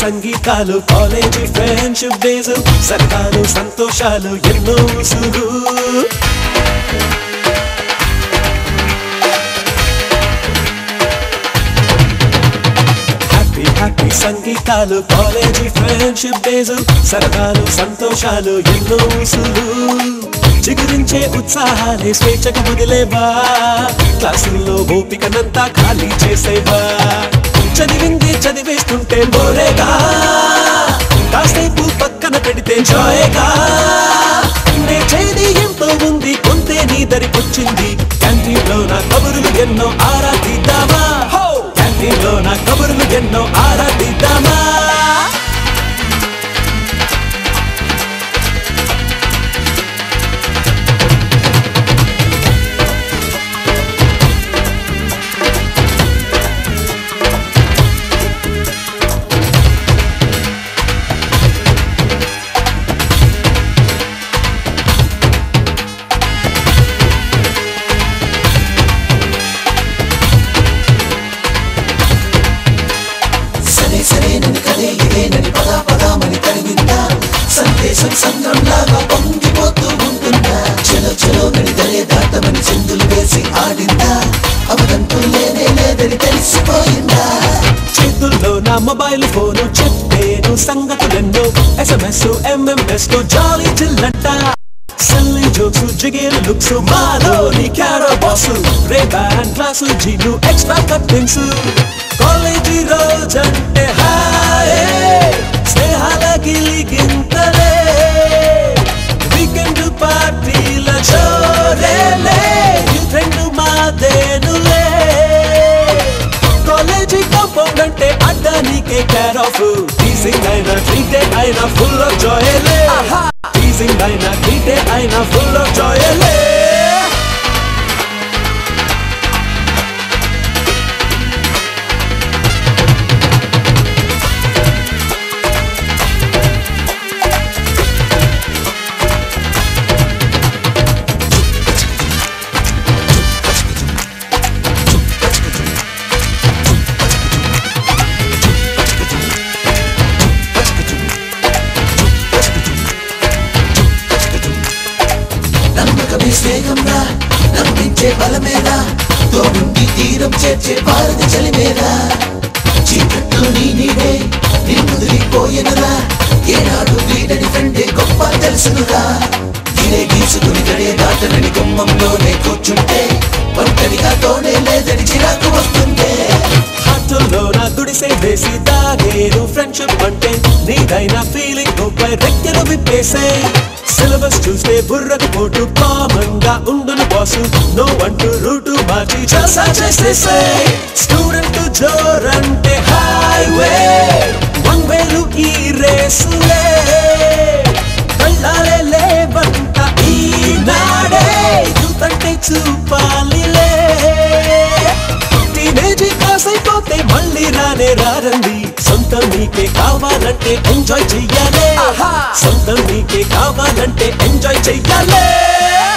సంగీతాలు college friendship days సరదాలు సంతోషాలు ఎన్నో ఉసులు హ్యాపీ హ్యాపీ సంగీతాలు కాలేజీ ఫ్రెండ్షిప్ డేస్ సరదాలు సంతోషాలు ఎన్నో ఉసులు చిగురించే ఉత్సాహాలే స్వేచ్ఛకు వదిలేవా క్లాసుల్లో ఓపికనంతా ఖాళీ చేసేవా చదివింది చదివేస్తుంటే బోరేగా కాసేపు పక్కన పెడితే జాయేగా నేర్చేది ఎంతో ఉంది కొంతే నీ దరికొచ్చింది క్యాంటీన్ లో నా కబుర్లు ఎన్నో ఆరాధిద్దామా క్యాంటీన్ లో నా కబుర్లు ఎన్నో ఆరాధిద్దామా సరే సరే నన్ను కదే ఇదేనని పదా పదామని తరిగిందా సందేశం సంద్రంలాగా పొంగిపోతూ ఉంటుందా చలో చలో నడి దరే దాటమని చిందులు వేసి ఆడిందా అవదంటూ లేనే లేదని తెలిసిపోయిందా చేతుల్లో నా మొబైల్ ఫోను చెప్పేను సంగతులెన్నో ఎస్ఎంఎస్ ఎంఎంఎస్ తో జాలీ చిల్లంట సల్లి జోక్స్ జిగేల్ లుక్స్ మాలోని క్యారో బాస్ రే బ్యాండ్ క్లాసు జీలు ఎక్స్ట్రా కట్టింగ్స్ కాలేజీ రోజంటే హాయే స్నేహాల గిలిగింతలే వీకెండ్ పార్టీల జోరేలే ఈ ఫ్రెండ్ మాదేనులే కాలేజీ కాంపౌండ్ అంటే అడ్డానికే కేర్ ఆఫ్ టీసింగ్ అయినా ట్రీటే అయినా ఫుల్ ఆఫ్ జాయలే టీసింగ్ అయినా ట్రీటే అయినా ఫుల్ ఆఫ్ జాయలే నమ్మకమే స్నేహంరా నమ్మించే బలమేరా తోడుండి తీరం చేర్చే భారతి చలిమేరా చీకట్లో నీ నీడే నిన్నుదిరిపోయినరా ఏనాడు వీడని ఫ్రెండే గొప్ప తెలుసునురా గిరే గీసుకుని గడే దాటనని గుమ్మంలోనే కూర్చుంటే ఒంటరిగా తోడే లేదని చిరాకు వస్తుందే హార్ట్లో నా గుడిసే వేసి దాగేను ఫ్రెండ్షిప్ అంటే నీదైనా ఫీలింగ్ పై రెక్కలు విప్పేసే సిలబస్ చూస్తే బుర్రకు పోటు కామన్ గా ఉండును బాసు నో అంటూ రూటు మార్చి జల్సా చేసేసే స్టూడెంట్ జోరంటే హైవే వన్ వేలు ఈ రేసులే కళ్ళాలే లేవంట ఈనాడే యూత్ అంటే చూపాలిలే టీనేజ్ పాస్ అయిపోతే మళ్ళీ రానే రారండి సొంతం నీకే కావాలంటే ఎంజాయ్ చెయ్యాలే సొంతం నీకే కావాలంటే ఎంజాయ్ చెయ్యాలే